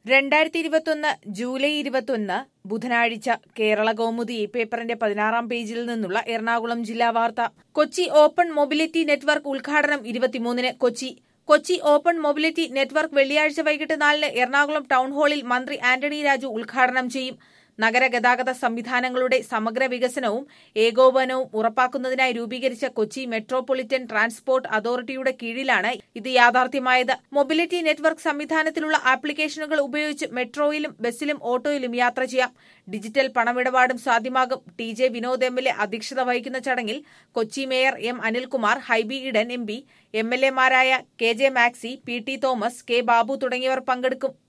രണ്ടായിരത്തി ഇരുപത്തൊന്ന് ജൂലൈ ഇരുപത്തൊന്ന് ബുധനാഴ്ച കേരള കൗമുദി ഈ പേപ്പറിന്റെ പതിനാറാം പേജിൽ നിന്നുള്ള എറണാകുളം ജില്ലാ വാർത്ത കൊച്ചി ഓപ്പൺ മൊബിലിറ്റി നെറ്റ്വർക്ക് ഉദ്ഘാടനം ഇരുപത്തിമൂന്നിന് Kochi Kochi open mobility network വെള്ളിയാഴ്ച വൈകിട്ട് നാലിന് എറണാകുളം ടൗൺ ഹാളിൽ മന്ത്രി ആന്റണി രാജു ഉദ്ഘാടനം ചെയ്യും നഗര ഗതാഗത സംവിധാനങ്ങളുടെ സമഗ്ര വികസനവും ഏകോപനവും ഉറപ്പാക്കുന്നതിനായി രൂപീകരിച്ച കൊച്ചി മെട്രോപൊളിറ്റൻ ട്രാൻസ്പോർട്ട് അതോറിറ്റിയുടെ കീഴിലാണ് ഇത് യാഥാർത്ഥ്യമായത് മൊബിലിറ്റി നെറ്റ്വർക്ക് സംവിധാനത്തിലുള്ള ആപ്ലിക്കേഷനുകൾ ഉപയോഗിച്ച് മെട്രോയിലും ബസ്സിലും ഓട്ടോയിലും യാത്ര ചെയ്യാം ഡിജിറ്റൽ പണമിടപാടും സാധ്യമാകും T J Vinod M L A അധ്യക്ഷത വഹിക്കുന്ന ചടങ്ങിൽ Kochi mayor M Anilkumar Hibi Eden M P M L എമാരായ K J Maxi P T Thomas K Babu തുടങ്ങിയവർ പങ്കെടുക്കും